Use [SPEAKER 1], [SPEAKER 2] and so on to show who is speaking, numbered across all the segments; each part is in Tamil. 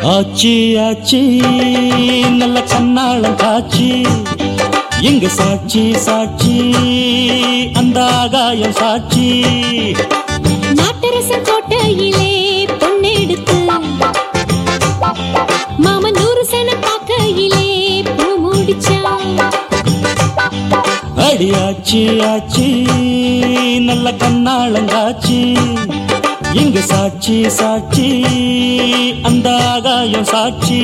[SPEAKER 1] ஆச்சி ஆச்சி நல்ல கண்ணாளம் காட்சி எங்க சாட்சி சாட்சி அந்த ஆகாயம் சாட்சி
[SPEAKER 2] நாட்டரசன் கோட்டையிலே பொன்னெடுத்து மாமன் நூறு சன பார்க்கையிலே பூ முடிச்சான்
[SPEAKER 1] அடி ஆச்சி ஆச்சி நல்ல கண்ணாளம் காட்சி எங்க சாட்சி சாட்சி அந்த ஆகாயம் சாட்சி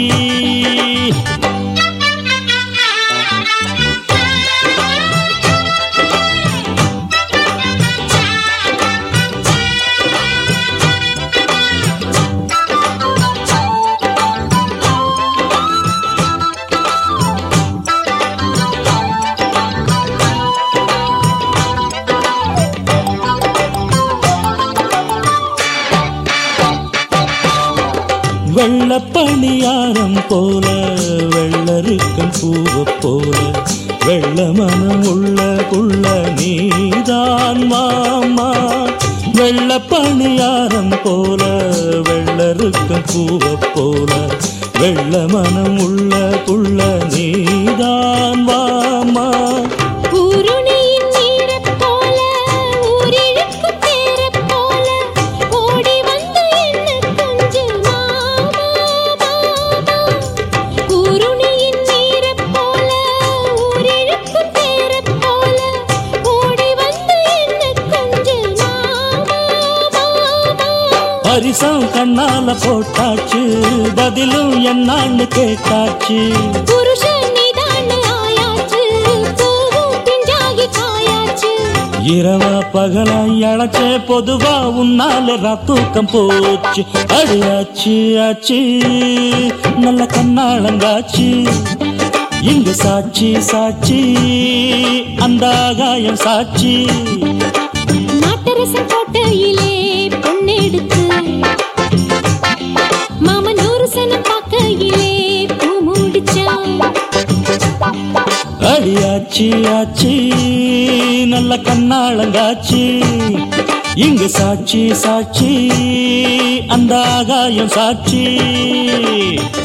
[SPEAKER 1] வெள்ளப்பணியாரம் போல வெள்ளருக்கம் பூவ போல வெள்ள மனம் உள்ள புள்ள நீதான் மாமா வெள்ளப்பணியாரம் போல வெள்ளருக்கம் பூவ போல வெள்ள மனம் உள்ள புள்ள நீதான் மாமா
[SPEAKER 2] ஊருணியின் நீரைப் போல ஊரிழுக்கும் தேரைப் போல ஓடி வந்து என்ன கொஞ்சு மாமா மாமா ஊருணியின் நீரைப் போல ஊரிழுக்கும் தேரைப் போல ஓடி வந்து என்ன கொஞ்சு மாமா மாமா
[SPEAKER 1] பரிசம் கண்ணால போட்டாச்சு பதிலும் என்னான்னு கேட்டாச்சு
[SPEAKER 2] புருஷன் நீதான்னு ஆயாச்சு பூவும் பிஞ்சாகி காயாச்சு
[SPEAKER 1] இரவா பகலா இழைச்சே பொதுவா உன்னால தூக்கம் போச்சு அடியாச்சு ஆச்சு நல்ல கண்ணாளங்காச்சு இங்க சாட்சி சாட்சி அந்த ஆகாயம் சாட்சி
[SPEAKER 2] நாட்டரசன் கோட்டையிலே பொன்னெடுத்து மாமன் நூறு சனம் பார்க்கையிலே பூ முடிச்சான்
[SPEAKER 1] அடியாச்சு ஆச்சு நல்ல கண்ணாளங்காச்சு இங்க சாட்சி சாட்சி அந்த ஆகாயம் சாட்சி